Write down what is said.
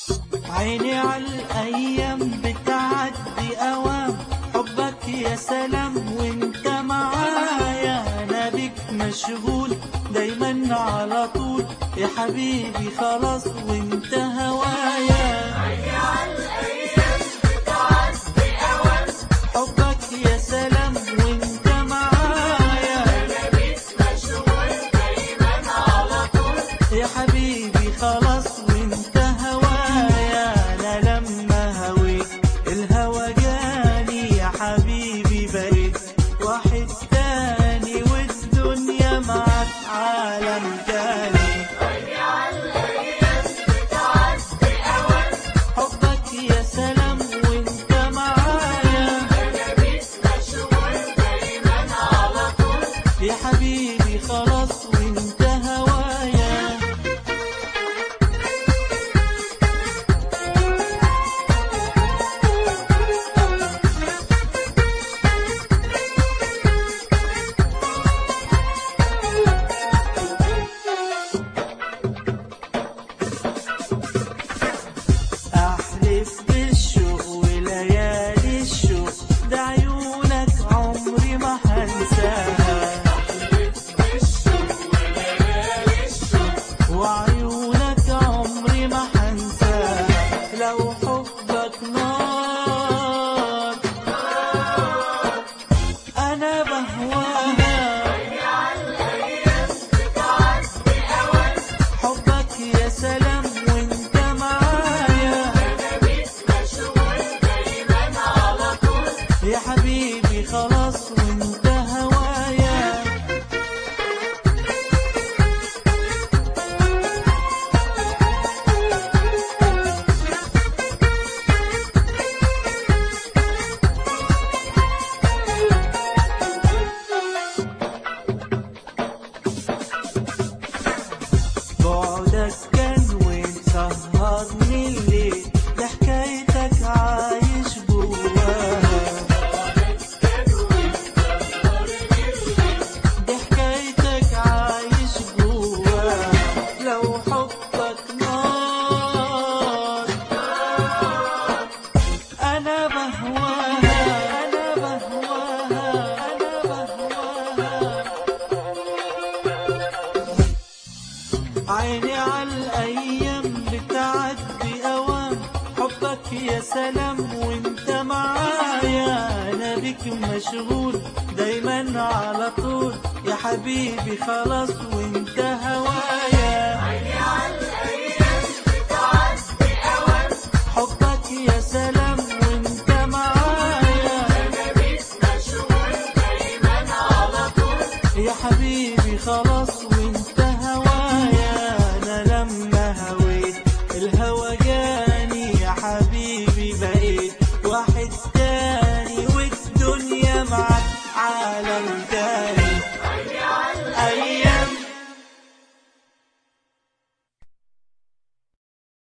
عيني على الأيام بتعدي أوام حبك يا سلام وانت معايا أنا بك مشغول دايما على طول يا حبيبي خلاص وانت هوايا حبك يا سلام وانت معايا يا حبيبي خلاص وانت هوايا انا لما هويت الهوى جاني يا حبيبي بقيت واحد تاني والدنيا معك عالم تاني حبك يا سلام وانت معايا يا حبيبي خلاص وانت هوايا أحلف بالشوق وليالي الشوق ده عيونك عمري ما هنساها وعيونك عمري ما هنساها لو حبك نار أنا بهواها حبك يا سلام وانت معايا يا حبيبي خلاص وانت هوايا بعدك كان وين سهرني الليل ده حكايتك عايش جواها دي حكايتك عايش جواها لو حبك نار أنا بهواها أنا بهواها أنا بهواها عيني على الأيام بتعدي أوام حبك يا سلام وانت معايا أنا بك مشغول دايما على طول يا حبيبي خلاص وانت هوايا